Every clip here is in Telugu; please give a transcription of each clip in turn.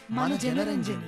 మన Janaranjani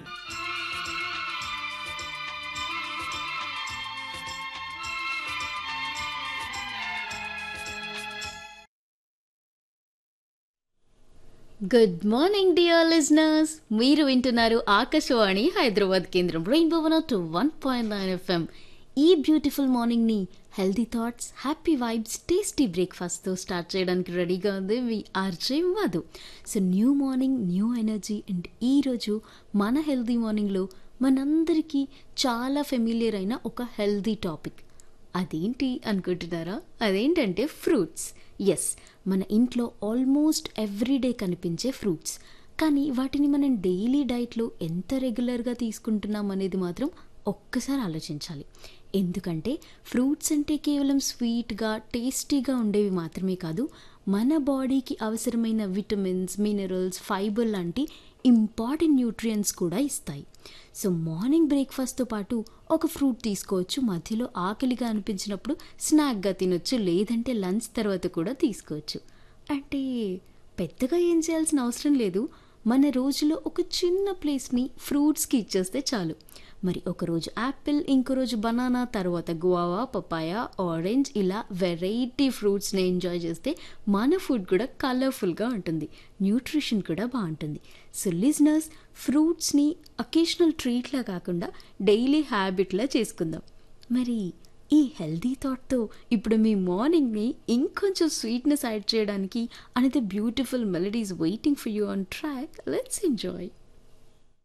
good morning dear listeners మీరు వింటున్నారు ఆకాశవాణి హైదరాబాద్ కేంద్రం rainbow one two one point nine FM ఈ బ్యూటిఫుల్ మార్నింగ్ని healthy thoughts happy vibes tasty బ్రేక్ఫాస్ట్తో స్టార్ట్ చేయడానికి రెడీగా ఉంది మీ RJ Madhu so new morning new energy and ఈరోజు మన హెల్దీ మార్నింగ్లో మనందరికీ చాలా ఫెమిలియర్ అయిన ఒక హెల్దీ టాపిక్ అదేంటి అనుకుంటున్నారా అదేంటంటే ఫ్రూట్స్ ఎస్ మన ఇంట్లో ఆల్మోస్ట్ ఎవ్రీడే కనిపించే ఫ్రూట్స్ కానీ వాటిని మనం డైలీ డైట్లో ఎంత రెగ్యులర్గా తీసుకుంటున్నాం అనేది మాత్రం ఒక్కసారి ఆలోచించాలి ఎందుకంటే ఫ్రూట్స్ అంటే కేవలం స్వీట్గా టేస్టీగా ఉండేవి మాత్రమే కాదు మన బాడీకి అవసరమైన విటమిన్స్ మినరల్స్ ఫైబర్ లాంటి ఇంపార్టెంట్ న్యూట్రియంట్స్ కూడా ఇస్తాయి సో మార్నింగ్ బ్రేక్ఫాస్ట్తో పాటు ఒక ఫ్రూట్ తీసుకోవచ్చు మధ్యలో ఆకలిగా అనిపించినప్పుడు స్నాక్గా తినొచ్చు లేదంటే లంచ్ తర్వాత కూడా తీసుకోవచ్చు అంటే పెద్దగా ఏం చేయాల్సిన అవసరం లేదు మన రోజులో ఒక చిన్న ప్లేస్ని ఫ్రూట్స్కి ఇచ్చేస్తే చాలు మరి ఒకరోజు యాపిల్ ఇంకో రోజు బనానా తర్వాత గువావా పపాయ ఆరెంజ్ ఇలా వెరైటీ ఫ్రూట్స్ని ఎంజాయ్ చేస్తే మన ఫుడ్ కూడా కలర్ఫుల్గా ఉంటుంది న్యూట్రిషన్ కూడా బాగుంటుంది సో లిజనర్స్ ఫ్రూట్స్ని అకేషనల్ ట్రీట్లా కాకుండా డైలీ హ్యాబిట్లా చేసుకుందాం మరి ఈ హెల్దీ థాట్తో ఇప్పుడు మీ మార్నింగ్ని ఇంకొంచెం స్వీట్నెస్ యాడ్ చేయడానికి అనేది beautiful melodies waiting for you on track let's enjoy